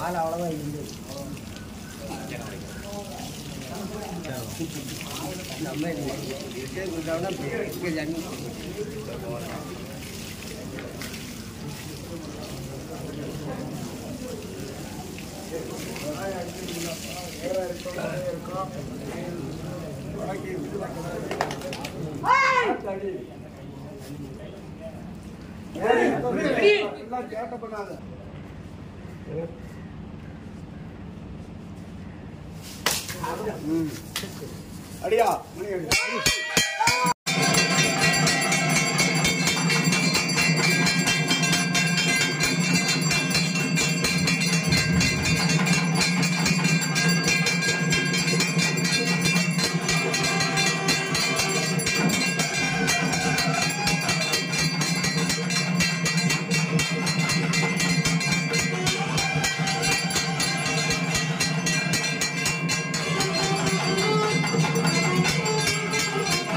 கால் அவ்வளோதான் இருந்து நம்ம இட்டே கொடுத்தாங்கன்னா இங்கே ஜன்னி அடியா மணி அடி ஆ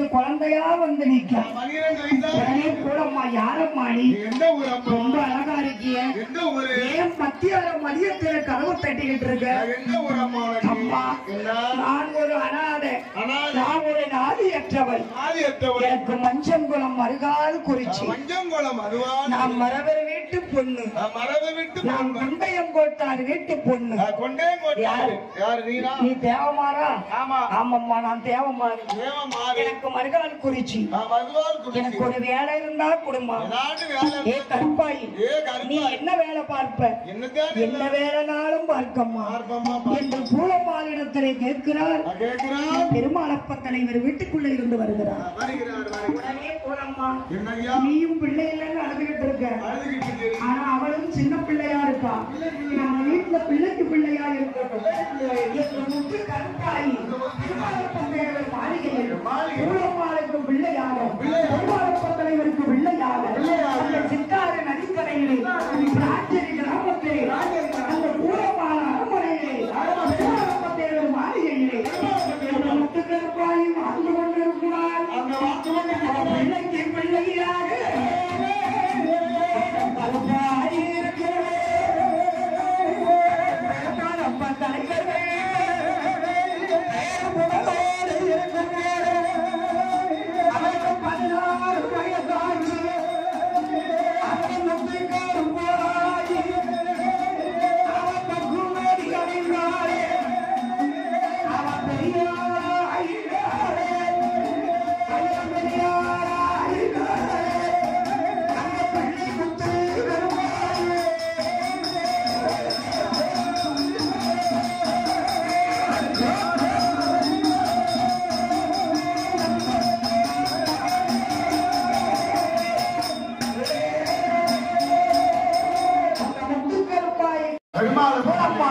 குழந்தையா வந்து நிக்க பன்னிரண்டு வயசா உடனே கூடம்மா யாரம்மா நீ எந்த ஊர் அம்மா ரொம்ப அழகா இருக்கிய எந்த ஊரு ஏன் மத்திய மதியத்துல கதவு தட்டிக்கிட்டு இருக்க எந்த ஊர் அம்மா உனக்கு அம்மா என்ன நான் ஒரு அனாதை ஆனால் நான் ஒரு நாதியற்றவள் ஆதி எத்தவள் எனக்கு மஞ்சங்குளம் அருகால் குறிச்சி மஞ்சங்குளம் அதுவா நான் மரவர் வீட்டு பொண்ணு மரபை விட்டு நான் குண்டையங்கோட்டார் வீட்டு பொண்ணு கொண்டே கோட்டை யாரு? யாரு நீரா நீ தேவமாரா ஆமா ஆமாம்மா நான் தேவமாரி தேவ மாறி எனக்கு மருகால் குறிச்சி மதுவால் எனக்கு குறிச்சி ஒரு வேலை இருந்தா குடும்பம் ஏதாண்டு வேலை ஏ கருப்பாய் ஏ நீ கருப்பா என்ன வேலை பார்ப்ப என்னதான் என்ன வேலைனாலும் பார்க்கம்மா பார்ப்பம்மா என்று பூலமாலிடத்திலே கேட்கிறார் நான் கேட்கிறான் பெருமாளப்ப தலைவர் வீட்டுக்குள்ள இருந்து வருகிறார் வருகிறார் வருகிறார் உடனே போலம்மா என்னய்யா நீயும் பிள்ளை இல்லைன்னு அழுதுகிட்டு இருக்க அழுதுகிட்டு இருக்கு. ஆனா அவளும் சின்ன பிள்ளையா இருக்கா நம்ம வீட்டுல பிள்ளைக்கு பிள்ளையா இருக்கட்டும் எங்க முட்டு கருப்பாயி திருமாவளப்ப தலைவர் மாளிகையில் பூலம்மாளுக்கு பிள்ளையாக பெருமாளப்ப தலைவருக்கு பிள்ளையாக அந்த சித்தாறு நதிக்கரையிலே ராஜரி கிராமத்திலே அந்த பூலம்மாள் அரண்மனையிலே பெருமாளப்ப தலைவர் மாளிகையிலே எங்க முட்டு கருப்பாயி வாழ்ந்து கொண்டிருக்கிறார் அங்க வாத்து கொண்டு அந்த பிள்ளைக்கு பிள்ளையாக பெருமாள்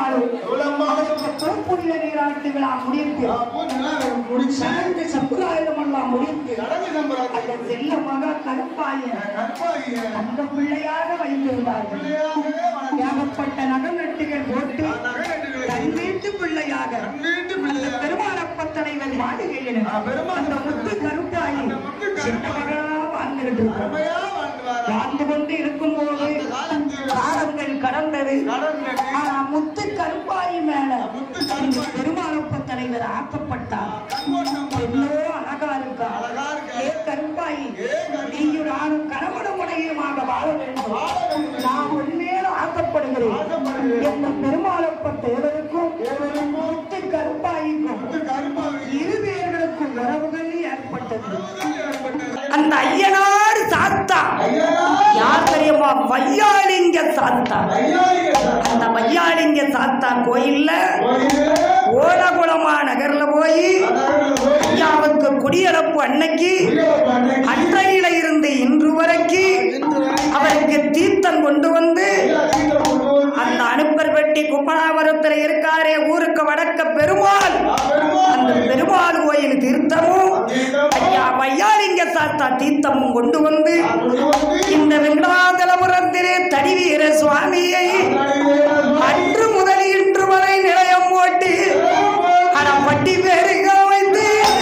புனித நீராட்டு விழா முடிந்து முடிச்சு சடங்கு சம்பிரதாயம் எல்லாம் முடிந்து கடமை நம்புறாங்க அந்த செல்ல மக கருப்பாயன் கற்பாகிய அந்த பிள்ளையாக வைத்திருந்தார்கள் பிள்ளையாகவே வளர்ந்து ஏகப்பட்ட நகநட்டுகள் போட்டு நகை தன் வீட்டு பிள்ளையாக வீட்டு அந்த பிள்ளையாக பெருமாளப்ப தலைவர் மாளிகையில் ஆ, பெருமாள் அந்த முத்து கருப்பாயி அந்த முத்து கருப்பாயி சின்ன மகளா வாழ்ந்துகிட்டு இருக்கிறார். அருமையா வாழ்ந்து வாரா வாழ்ந்து கொண்டு இருக்கும்போது காலத்தில் காலங்கள் கடந்தது கடந்தது. ஆனா முத்து கருப்பாயி மேல முத்து இந்த கருப்பாயி. பெருமாளப்ப தலைவர் ஆக்கப்பட்டார் கண்ணோட்டம் கொண்டு எவ்வளோ அழகா இருக்கா அழகா இருக்கா. ஏ கருப்பாயி ஏ கருப்பாயி. நீயும் நானும் கணவனும் முனையுமாக வாழ வேண்டும் வாழ வேண்டும். நான் உண்மையிலும் ஆசைப்படுகிறேன் ஆசைப்படுகிறேன். எந்த பெருமாளப்ப தேவருக்கும் முத்து கருப்பாய்க்கும் முத்து கருப்பாகி இரு பேர்களுக்கும் உறவுகள் ஏற்பட்டது ஏற்பட்டது. அந்த ஐயனார் சாத்தா ஐயா யார் தெரியுமா வையாளிங்க சாத்தா ஐயா அந்த வையாளிங்க சாத்தா கோயில்ல கோயிலே ஓலகுளமா நகர்ல போய் நகரில் போய் ஐயாவுக்கு குடியரப்பு அன்னைக்கு அன்னைக்கு அன்றையில இருந்து இன்று வரைக்கும் அவருக்கு தீர்த்தம் கொண்டு வந்து சீக்கிரம் கொண்டு வந்து அந்த அனுப்பர் வெட்டி குப்பனாபுரத்தில் இருக்காரே ஊருக்கு வடக்க பெருமாள் அந்த பெருமாள் கோயில் தீர்த்தமும் ஐயா வையாலிங்க சாத்தா தீர்த்தமும் கொண்டு வந்து இந்த வெங்கடாதலபுரத்திலே தடிவீர சுவாமியை அன்று முதல் இன்று வரை நிலையம் போட்டு அடப்பட்டி பேருக வைத்து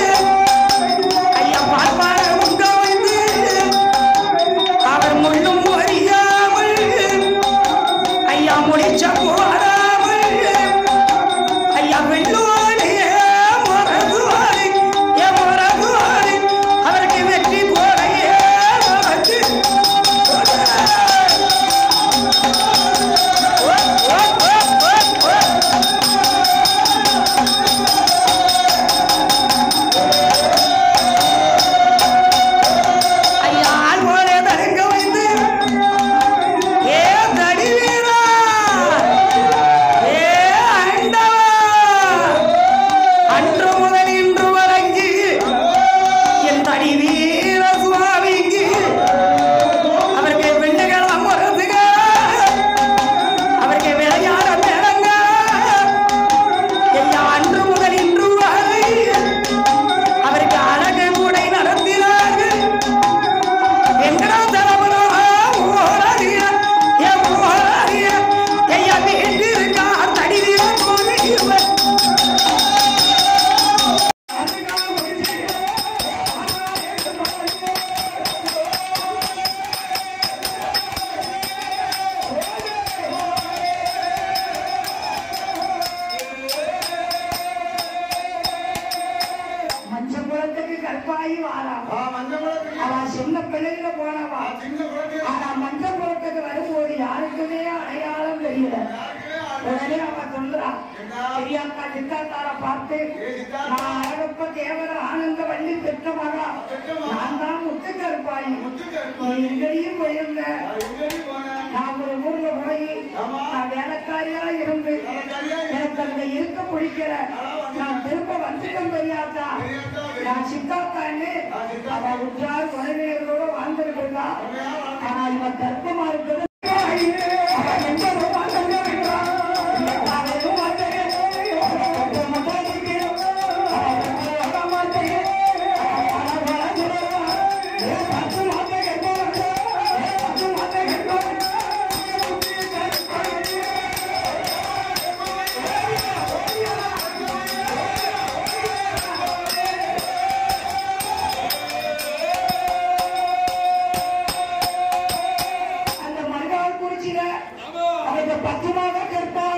ஐயா பார்ப்பார உங்க வைத்து அவர் முள்ளும் அறியாமல் ஐயா முடிச்ச போராமல் ஐயா வெள்ளுவானே மறதுவானே ஏ மறதுவானே அவருக்கு வெற்றி போலையே நமக்கு ஓ, ஓ, ஓ, ஓ, ஓ. ஆகி வாரா ஆ, மஞ்சள் குளத்துக்கு அவ சின்ன பிள்ளையில போனவா ஆ, சின்ன குளத்துக்கு ஆனா மஞ்சள் குளத்துக்கு வரும்போது யாருக்குமே அடையாளம் தெரியல யாருக்குமே ஆ- உடனே அவன் சொல்றான் பெரியாக்கா சித்தாத்தார பார்த்து நான் அழகப்ப தேவர ஆனந்த வள்ளி பெற்ற மகா நான் தான் முத்துக்கருப்பாயி முத்துக்கு நீ எங்கேயும் போயிருந்த ஆ, எங்கடி போன? நான் ஒரு ஊர்ல போய் ஆமா. நான் வேலைக்காரியா இருந்து வேலைக்காரியா இருந்து. எனக்கு அங்க இருக்க பிடிக்கல நான் திரும்ப வந்துட்டேன் பெரியாத்தா பெரியாத்தா, நான் சித்தாத்தான்னு ஆ, சித்தாத்தா. அவ உற்றார் குழந்தைகளோட வாழ்ந்துட்டு இருக்கா உண்மையா வாழ்ந்து- ஆனா இவன் கர்ப்பமா இருக்கிறது அவன் எந்த ஒரு வாழ்க்கை இருக்கிறான். அவனும் வாழ்க்கையே. அவன் மட்டும் இருக்கிறான். அவன் வர மாட்டேன். அவன் வளர்ந்துடுவான். ஏன் பத்து மாதம் கேட்பான். ஏன் பத்து மாதம் கேட்பான். அந்த மறுநாள் குறிச்சில அவங்க பத்து மாதம் கேட்பான்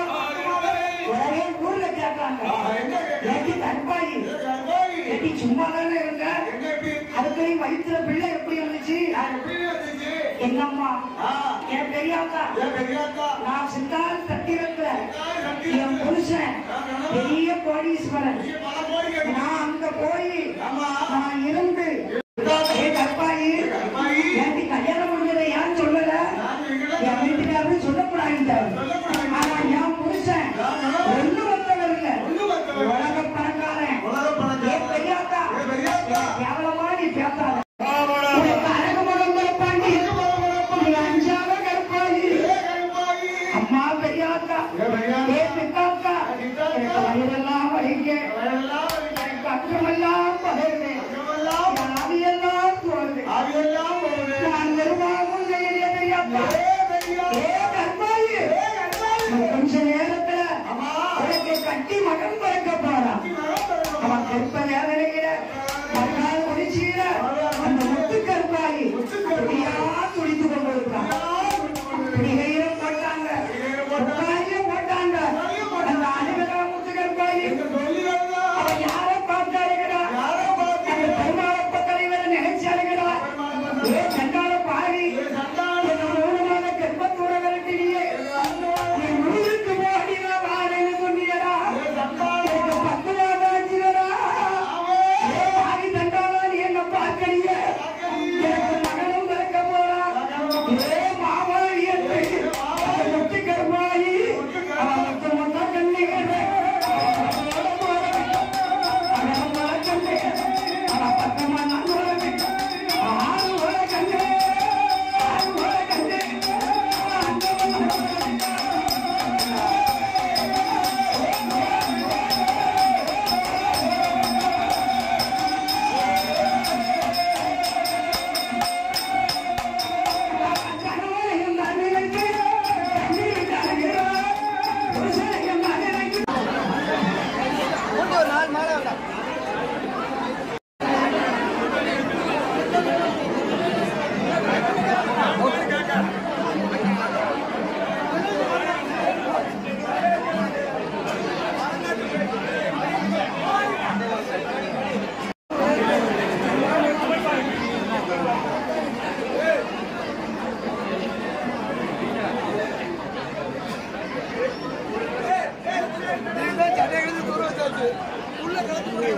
உடனே ஊர்ல கேட்காங்க ஆ, எங்க கேட்க? ஏட்டி தற்பாயி கருப்பாயி. ஏட்டி சும்மா தானே இருந்த எங்க எப்படி? அதுக்கு வயிற்றுல பிள்ளை எப்படி இருந்துச்சு ஆ, எப்படி இருந்துச்சு? என்னம்மா ஆ, என் பெரியாக்கா ஏன் பெரியாத்தா? நான் சித்தால் தட்டிரத்துல தாய் கட்டி என் புருஷன் பெரிய கோடீஸ்வரன் நீ பல கோடி கேட்டு- நான் அங்க போய் ஆமா. நான் இருந்து பெரியாத்தா, ஏ கற்பாயி கருப்பாயி. ஏன்டி கல்யாணம் முடிஞ்சதை ஏன் சொல்லல நான் எங்கடா? என் வீட்டுக்காரரு சொல்லக்கூடாது சொல்லக்கூடாது. ஆனா என் புருஷன் ஒண்ணு வந்தவர் இல்ல ஒண்ணு வந்தவர். உலக பணக்காரன் உலக ஏ பணக்காரன். பெரியாத்தா ஏ பெரியாத்தா. கேவலமா நீ பேசாத ஆமாடா. உனக்கு அழகு மனம் கற்பாண்டி அழகு மனம் கற்பாண்டி. நீ அஞ்சாம கற்பாண்டி ஏ கருப்பாயி. அம்மா பெரியாத்தா ஏ பெரியாத்தா. ஏ சித்தாத்தா சித்தாத்தா. எனக்கு வயிறெல்லாம் வலிக்க அவரெல்லாம் எனக்கு அச்சமெல்லாம் பகருது அங்கமெல்லாம் என் ஆவியெல்லாம் தோணுது ஆவியெல்லாம் போகுது. நான் நிர்வாகம் செய்யலையே பெரியாத்தா ஏ பெரியாத்தா. ஏ கற்பாயி ஏ கருப்பாயி. இன்னும் கொஞ்ச நேரத்துல ஆமா. உனக்கு கட்டி மகன் பிறக்க போறான் நீ மரம் பெறணும். அவன் கற்ப வேதனைகிற மறுநாள் முடிச்சீர அந்த முத்து கற்பாயி அப்படியா துடித்து கொண்டிருக்கான் பிடிகையிலும் போட்டாங்க உட்காரியும் போட்டாங்க அந்த அழுகடா முத்து கற்பாயி எங்க சொல்லிகளா? அவன் யாரை பார்த்தாருங்கடா யாரை பார்த்து? அந்த பெருமாளப்ப தலைவரை நினைச்சாருங்கடா ஏ சண்டால பாவி ஏ சண்டாளி. என்ன மூணு மாத கர்ப்பத்தோட விரட்டினியே நீ முழுதுக்கு போடி நான் வாரேன்னு சொன்னியடா ஏ சண்டாளி. எனக்கு பத்து மாதம் ஆச்சுடா ஆமே. ஏ பாவி தண்டாளா நீ என்ன பார்க்கறிய எனக்கு மகனும் பிறக்க போறான் ஏ மாவாளி என்று அந்த முத்து கருமாயி அவன் முத்து முத்த கண்ணிகள் அவன் பக்கமா நான் ஆறு வர கண்ணு ஆறு வர கண்ணு சட்டை எடுத்து தூர வச்சாச்சு உள்ள கிளம்பி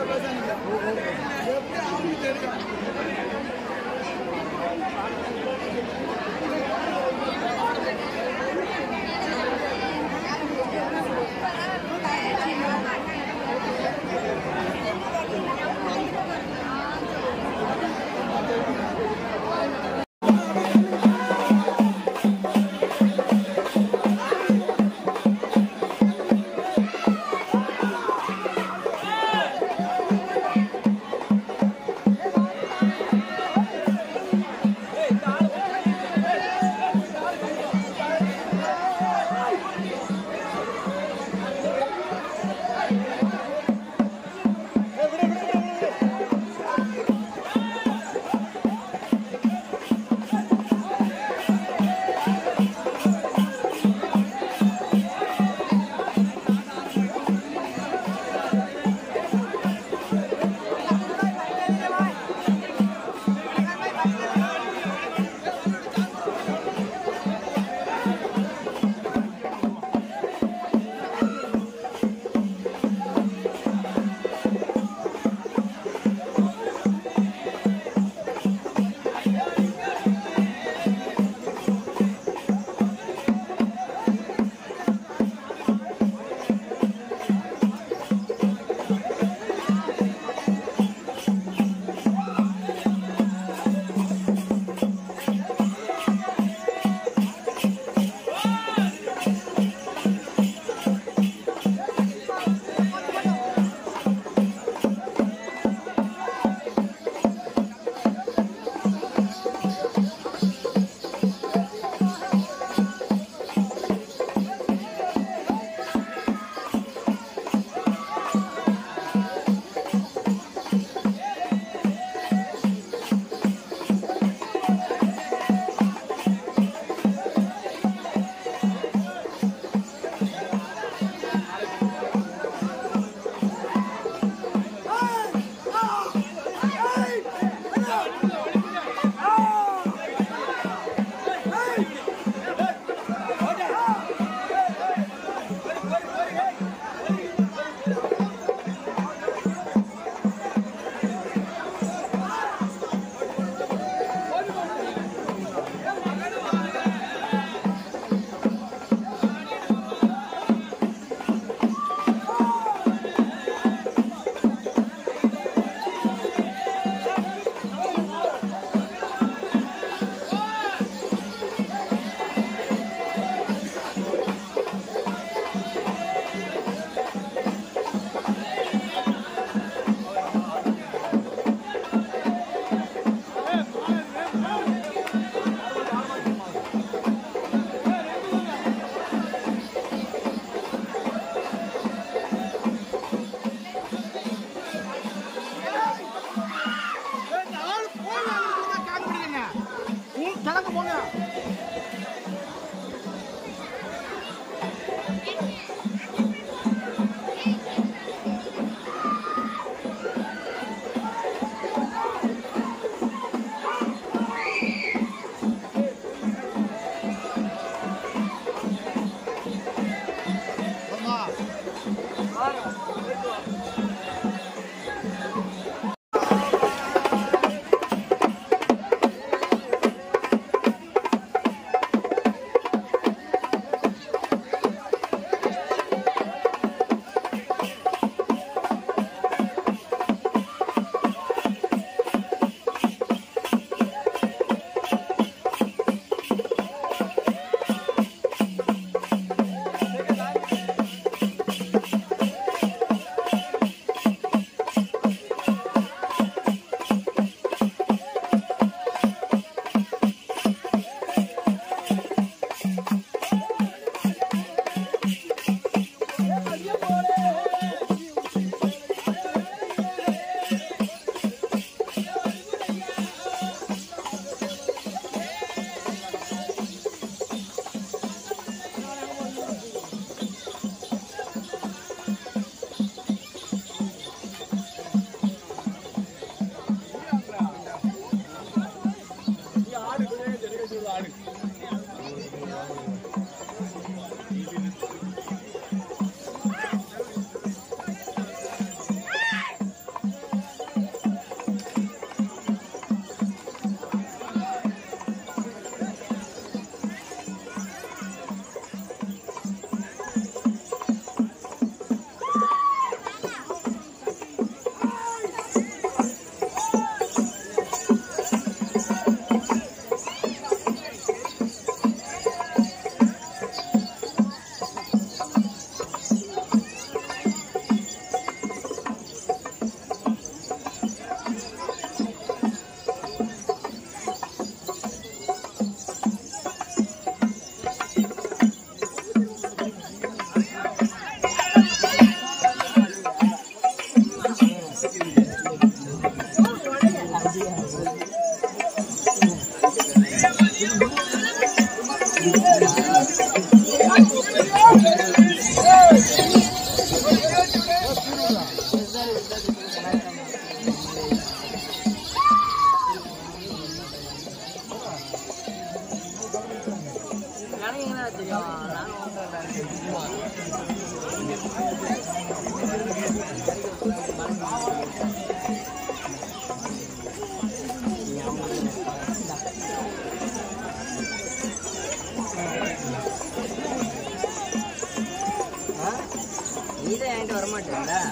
நீதான் என்கிட்ட வரமாட்டேன்டா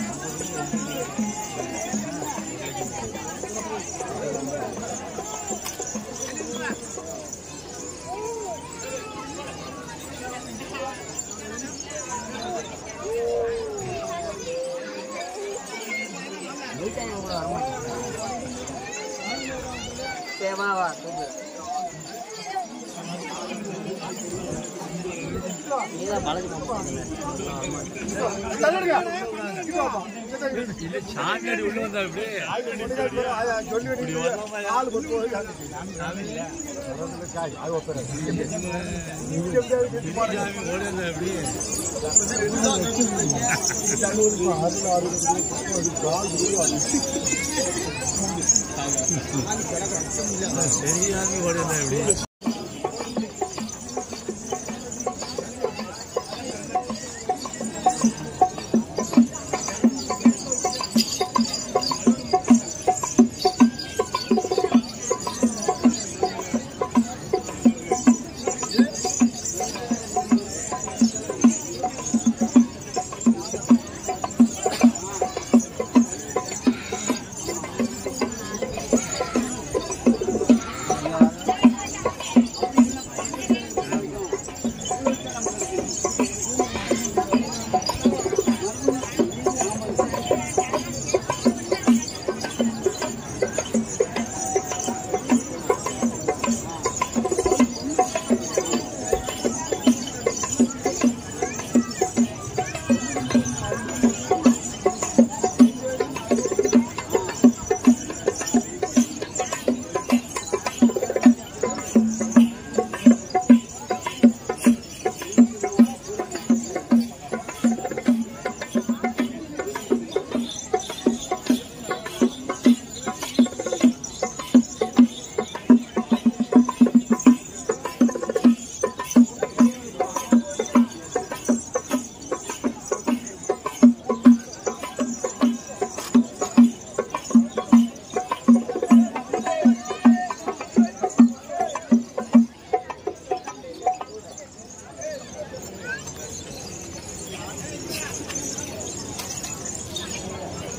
நீதான் என் கூட வரமாட்டேன்டா சரி வா வா கூப்பிடு நீதான் பழகி சாமியாடி உள்ள வந்தா அப்படியே சாமி ஓடி வந்தா அப்படியே பெரிய சாமி ஓடி வந்தா அப்படியே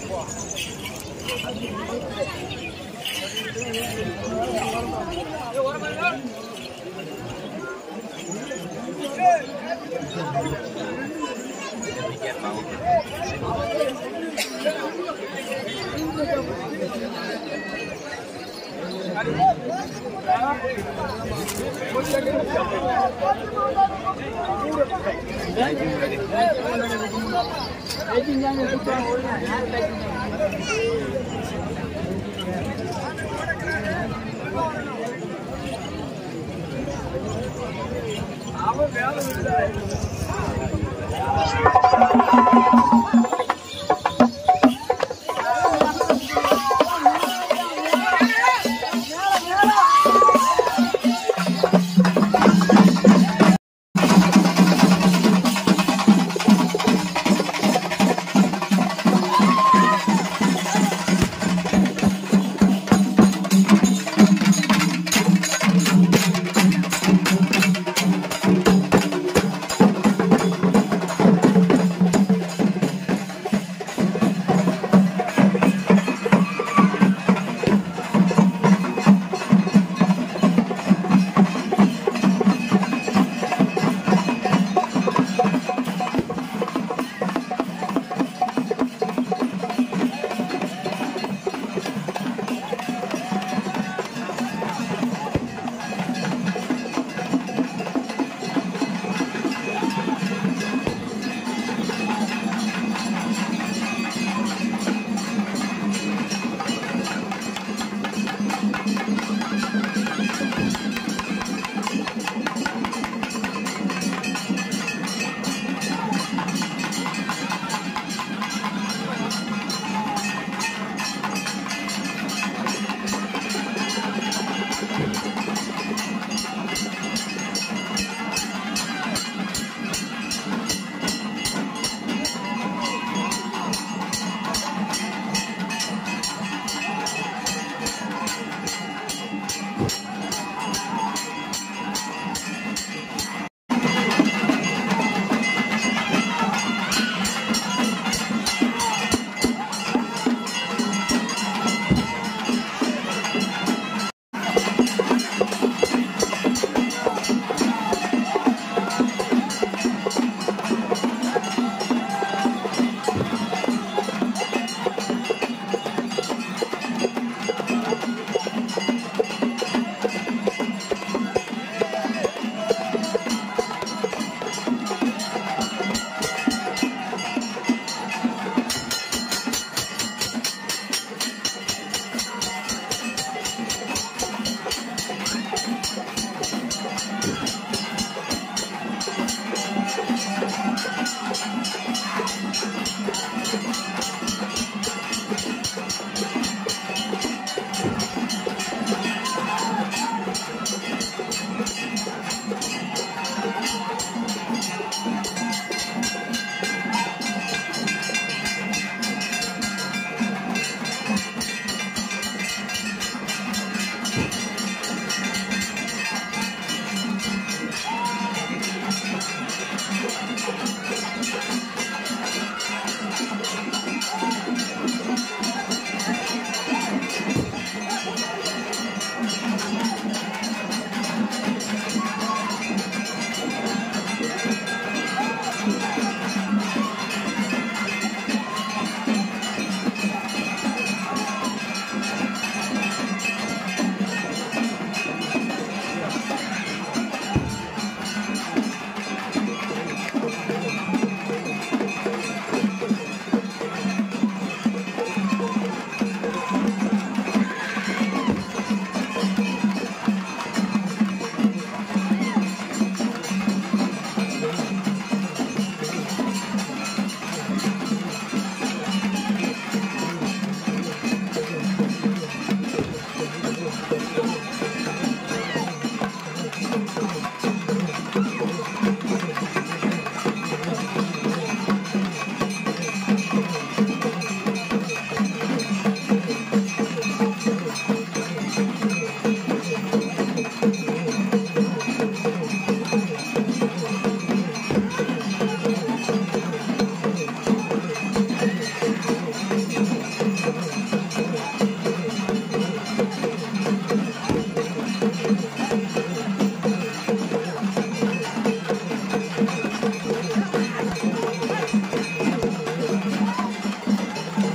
ஆ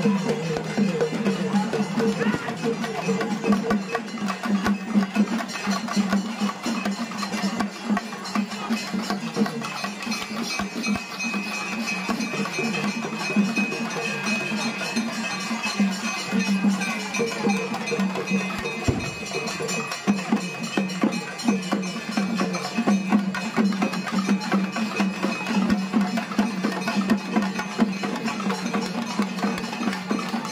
ஆ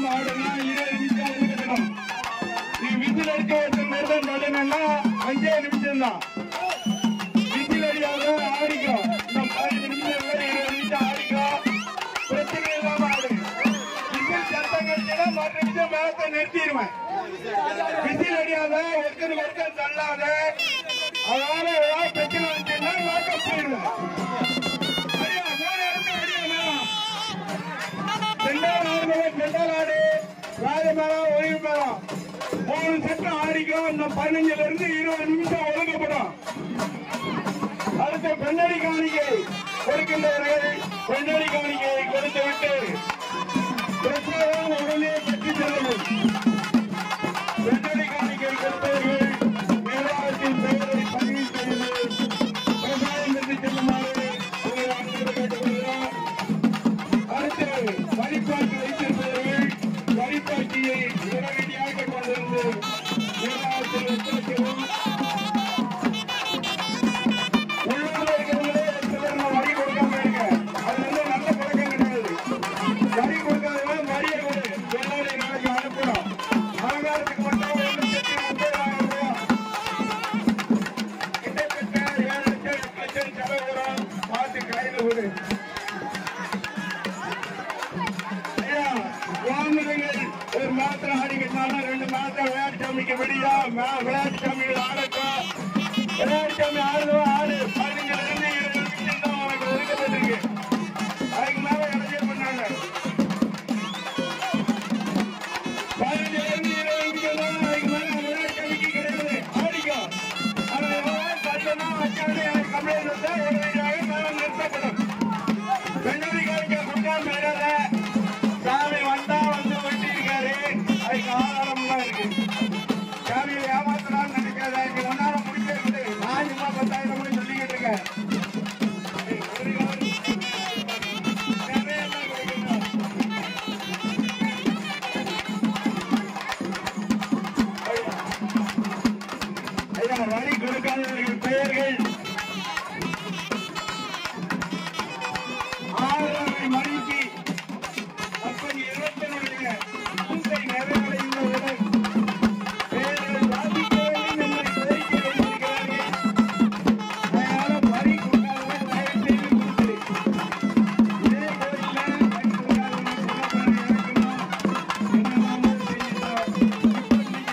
ஆடுனா இருபது நிமிஷம் இருக்கணும் நீ விசில் அடிக்க வச்ச மாதிரி தான் நடனா அஞ்சே நிமிஷம் தான் விசில் அடியாத ஆடிக்கோ இந்த பதினஞ்சு நிமிஷம் இல்லை இருபது நிமிஷம் ஆடிக்கோ பிரச்சனை இல்லாம ஆடு விசில் சத்தம் கழிச்சா மற்ற நிமிஷம் மேலத்தை நிறுத்திடுவேன் விசில் அடியாத ஒருத்தர் ஒருத்தர் தள்ளாத அதனால ஏதாவது பிரச்சனை வந்துச்சுன்னா லாக்கப் போயிடுவேன் ஐயா, மூணு இடத்துல அடியா மேலம். ரெண்டாவது ஆடு ரெண்டாவது ஆடு ராஜ மேளம் ஒளிவு மேளம் மூணு செட்டு ஆடிக்கும் இந்த பதினஞ்சுல இருந்து இருபது நிமிஷம் ஒதுக்கப்படும் அடுத்த பெண்ணடி காணிக்கை கொடுக்கின்றவர்கள் பெண்ணடி காணிக்கையை கொடுத்து விட்டு பிரசாதம் உடனே பெற்று செல்லவும் பெண்ணடி காணிக்கை கொடுத்தவர்கள் நிர்வாகத்தின் பெயரை பதிவு செய்து பிரசாதம் பெற்று செல்லுமாறு உங்களை அன்போடு கேட்டுக்கொள்கிறோம் அடுத்து வழிபாட்டு வைத்திருப்பவர்கள் வழிபாட்டியை உடனடியாக கொண்டிருந்து நிர்வாகத்தில் ஒத்துழைக்கவும் உள்ளூர்ல இருக்கிறவங்களே சிலர் நான் வரி கொடுக்காம இருக்கேன் அது வந்து நல்ல பழக்கம் கிடையாது வரி கொடுக்காதவங்க வரியை கொடு வெள்ளாடி நாளைக்கு அனுப்புறோம் அலங்காரத்துக்கு மட்டும் ஒரு லட்சத்தி முப்பதாயிரம் ரூபாய் கிட்டத்தட்ட ஏழு லட்சம் எட்டு லட்சம் செலவு வரும் பார்த்து கையில் விடு ஐயா, குழந்தைகள் ஒரு மாத்திரம் ஆடிக்கிட்டாலும் ரெண்டு மாத்திரம் விளையாட்டு சாமிக்கு விடியா மே- விளையாட்டு சாமிகள் ஆடட்டும் விளையாட்டு சாமி ஆடுதோ ஆடு பதினஞ்சுல இருந்து இருபது நிமிஷம் தான் உனக்கு ஒதுக்கப்பட்டிருக்கு அதுக்கு மேல இடைஞ்சல் பண்ணாங்க பதினஞ்சுல இருந்து இருபது நிமிஷம் தான் அதுக்கு மேல விளையாட்டு சாமிக்கு கிடையாது ஆடிக்கோ ஆனா எவ்வளவு தள்ளனா வச்சாலே எனக்கு கம்ப்ளைண்ட் வந்தா உடனடியாக மேல நிறுத்தப்படும் பெண்ணடி காணிக்க கொடுக்காம போயிடாத. சாமி வந்தா வந்து வெட்டியிருக்காரு. அதுக்கு ஆதாரம்லாம் இருக்கு. சாமியை ஏமாத்தலாம்னு நினைக்காத. நீ உன்னால முடிஞ்சே விடு. நான் சும்மா பத்தாயிரம்னு சொல்லிக்கிட்டு இருக்கேன். ஏய், ஒரு காலம் நிறைய எல்லாம் கொடுக்கணும். ஐயா, வரி கொடுக்காதவர்கள் பெயர்கள் ஆறரை மணிக்கு அப்படி இறைவனுடைய பூசை நிறைவடைந்தவுடன் பேர்கள் வாசிக்க வேண்டும் என்று கோரிக்கை வைத்திருக்கிறார்கள். அதனால வரி கொடுக்காதவர்கள் தயவு செய்து கொடுத்துரு. இதே கோயில்ல வரி கொடுக்காதவங்க சின்னப்பனை இறக்கணும். என்னெல்லாமோ செய்யணும்.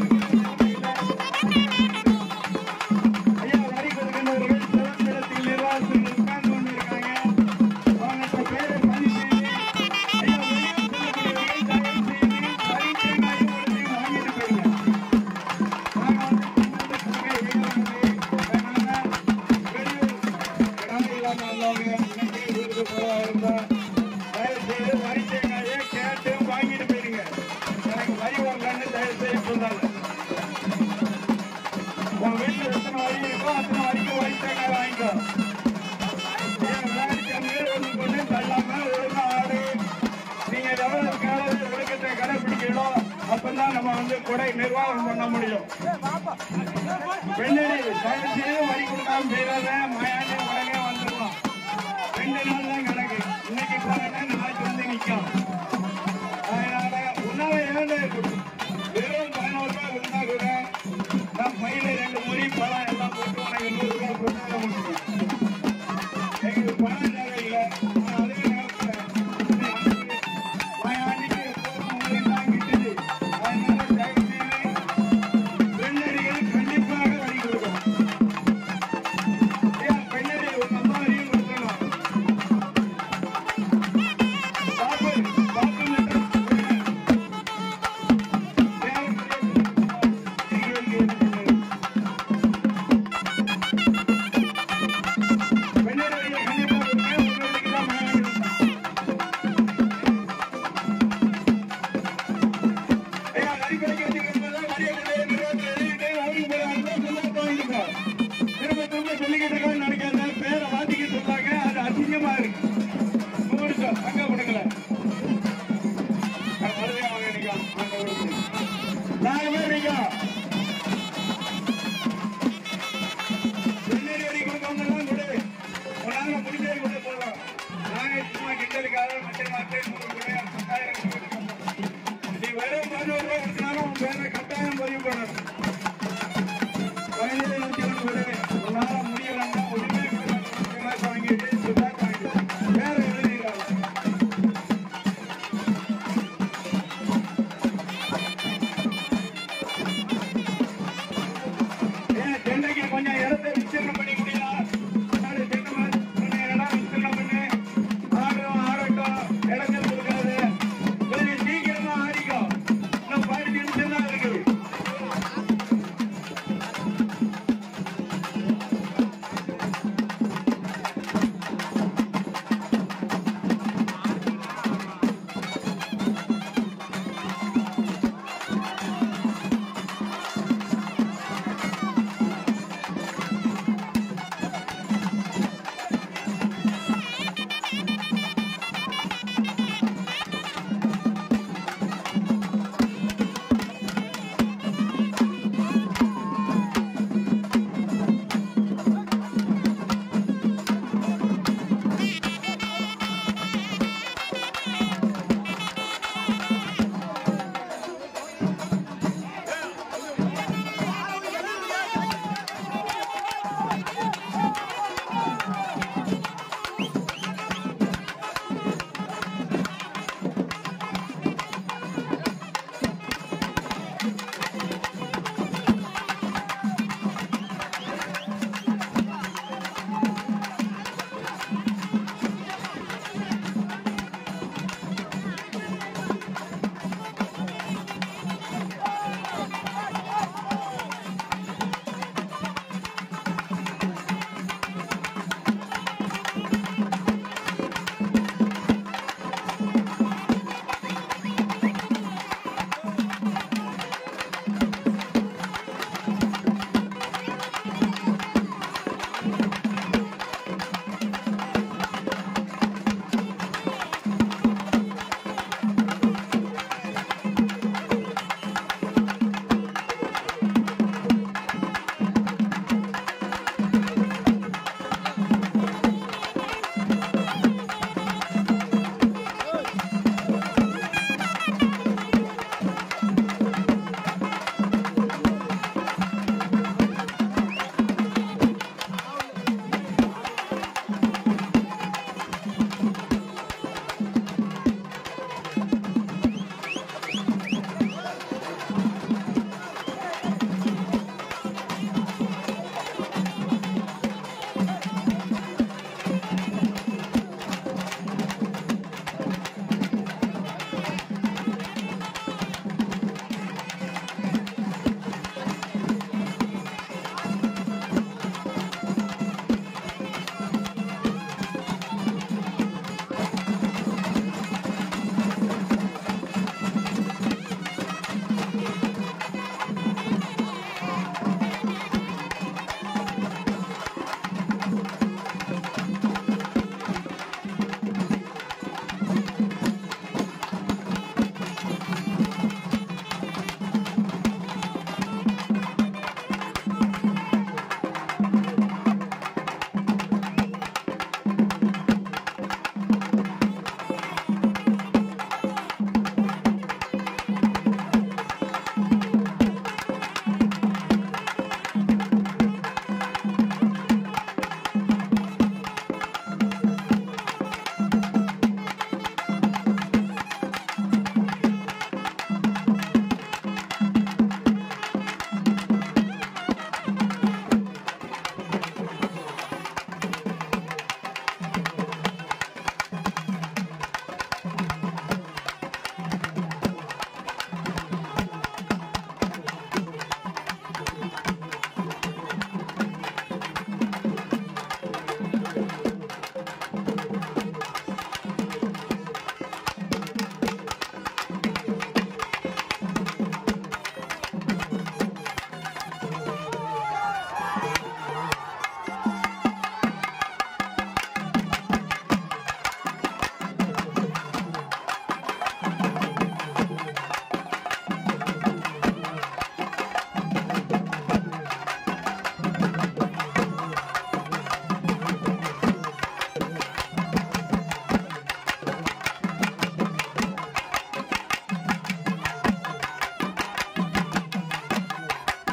ஐயா, வரி கொடுக்கின்றவர்கள் சிறந்த இடத்தில் நிர்வாகத்தில் உட்கார்ந்து கொண்டிருக்காங்க அவங்கள்ட்ட பேரை பதிவு செய்து, ஐயா, வெளியூர் செல்லக்கூடியவர்கள் தயவு செய்து பரீட்சை மையங்களையும் வாங்கிட்டு போயிருங்க. நாங்க வந்து குடும்பத்துக்கு ஏழாவது, அதனால வெளியூர் இடம் இல்லாம வந்தவங்க, இன்னைக்கு ஊருக்கு போறதா இருந்தா, தயவு செய்து பரீட்சை மையை கேட்டு வாங்கிட்டு போயிருங்க. எனக்கு வரி வரலன்னு தயவு செய்து சொன்னாங்க உன் வீட்டுல எத்தனை வரி இருக்கோ அத்தனை வரைக்கும் வரி தேங்காய் வாங்கிக்கோ ஏன் விளையாட்டு சாமிகள் ஒண்ணு கொண்டு தள்ளாம ஒழுங்கா ஆடு நீங்க எவ்வளவு காலம் ஒழுக்கத்தை கடைபிடிக்கிறீங்களோ அப்பதான் நம்ம வந்து கொடை நிர்வாகம் பண்ண முடியும் பெண்ணடி தயவு செய்து வரி கொடுக்காம போயிடாத மாயாண்டி உடனே வந்துடலாம் ரெண்டு நாள் தான் கணக்கு இன்னைக்கு போறேன்னா நாளைக்கு வந்து நிக்கும் அதனால உணவை ஏழு வெறும் பதினோரு ரூபாய் இருந்தா கூட நான் பையில ரெண்டு முறி பழம் எல்லாம் போட்டு உனக்கு நூறு ரூபாய் கொடுத்தா முடியும் எங்களுக்கு பணம் தேவையில்லை ஆனா அதே நேரத்துல மாயாண்டிக்கு எப்போதும் உங்களுக்கு தான் கிட்டுது அதனால தயவு செய்து பெண்ணடிகள் கண்டிப்பாக வரி கொடுக்கணும் ஏன் பெண்ணடி உங்க அம்மா வரியும் கொடுக்கணும் பாப்பு பாப்பு மட்டும் நாலு பேர் இருக்கோம் பின்னாடி வரி கொடுக்கவங்கெல்லாம் கொடு. உன்னால முடிஞ்சதை கொண்டு போகலாம். நாங்க சும்மா கிண்டலுக்காக மற்ற மாற்று நூறு கூட பத்தாயிரம் கொடுக்கணும். உச்சரணம் பண்ணி